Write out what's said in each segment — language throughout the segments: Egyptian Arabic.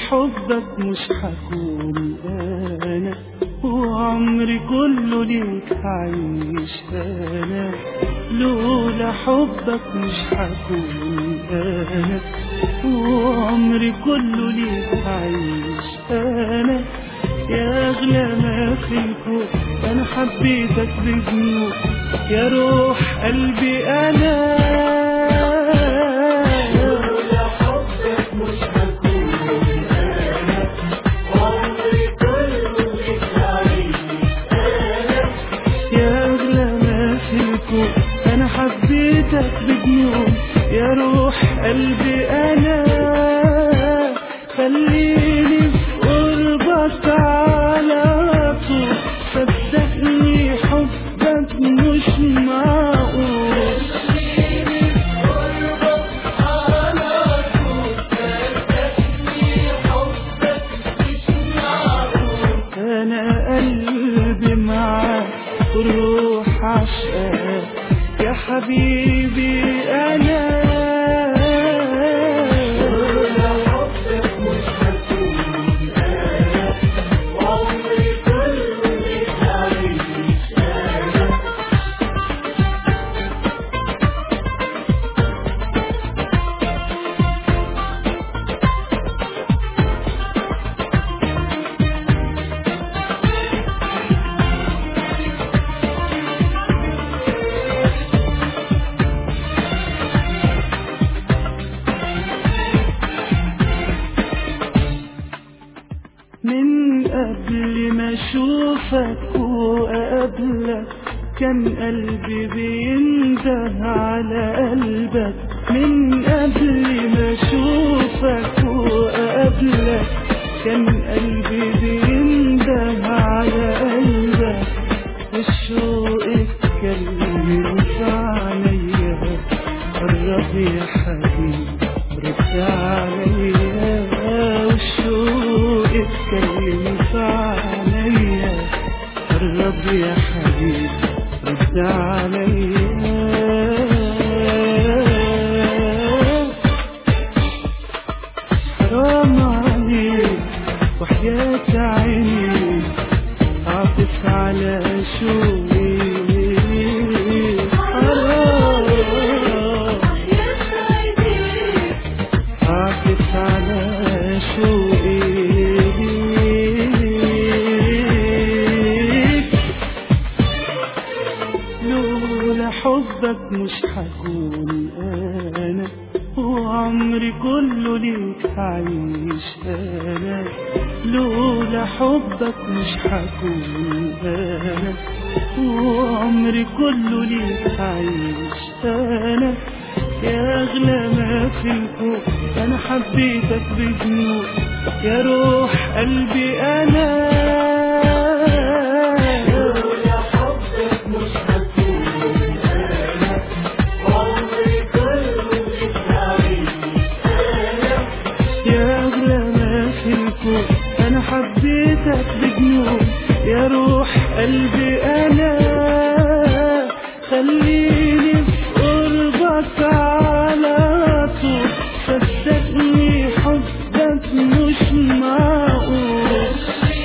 حبك مش هكون انا وعمري كله ليك هعيش انا لولا حبك مش هكون انا وعمري كله ليك هعيش انا يا اغلى ما في الكون انا حبيتك بجنون يا روح قلبي انا لولا حبك مش هكون أنا عمري كله ليك هعيش أنا يا أغلى ما في الكون أنا حبيتك بجنون يا روح قلبي أنا خليني في قربك على طول صدقني حبك مش معقول أنا قلبي معاك الروح عشقاك يا حبيبي أنا حبك مش هكون أنا وعمري كله ليك هعيش أنا من قبل ما اشوفك واقابلك كان قلبي بينده على قلبك من قبل ما اشوفك واقابلك كان قلبي بينده على قلبك والشوق اتكلم في عينيا قرب يا حبيبي رد عليا والشوق اتكلم في عينيا قرب يا حبيبي رد عليا حرام عليك وحياة عيني عاطف على شوقي حرام عاطف على شوقي لولا حبك مش هكون انا وعمري كله ليك هعيش انا لولا حبك مش هكون انا وعمري كله ليك هعيش انا يا اغلى ما في الكون انا حبيتك بجنون يا روح قلبي انا لولا حبك مش هكون أنا وعمري كله ليك هعيش أنا يا أغلى ما في الكون أنا حبيتك بجنون يا روح قلبي أنا خليني في قربك على طول صدقني حبك مش معقول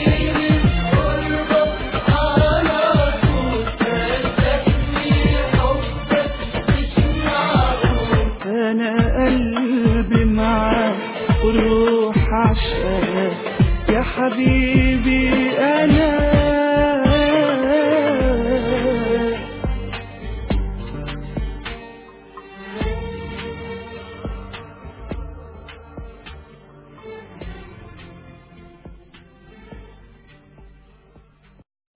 أنا قلبي معاك والروح عشقاك يا حبيبي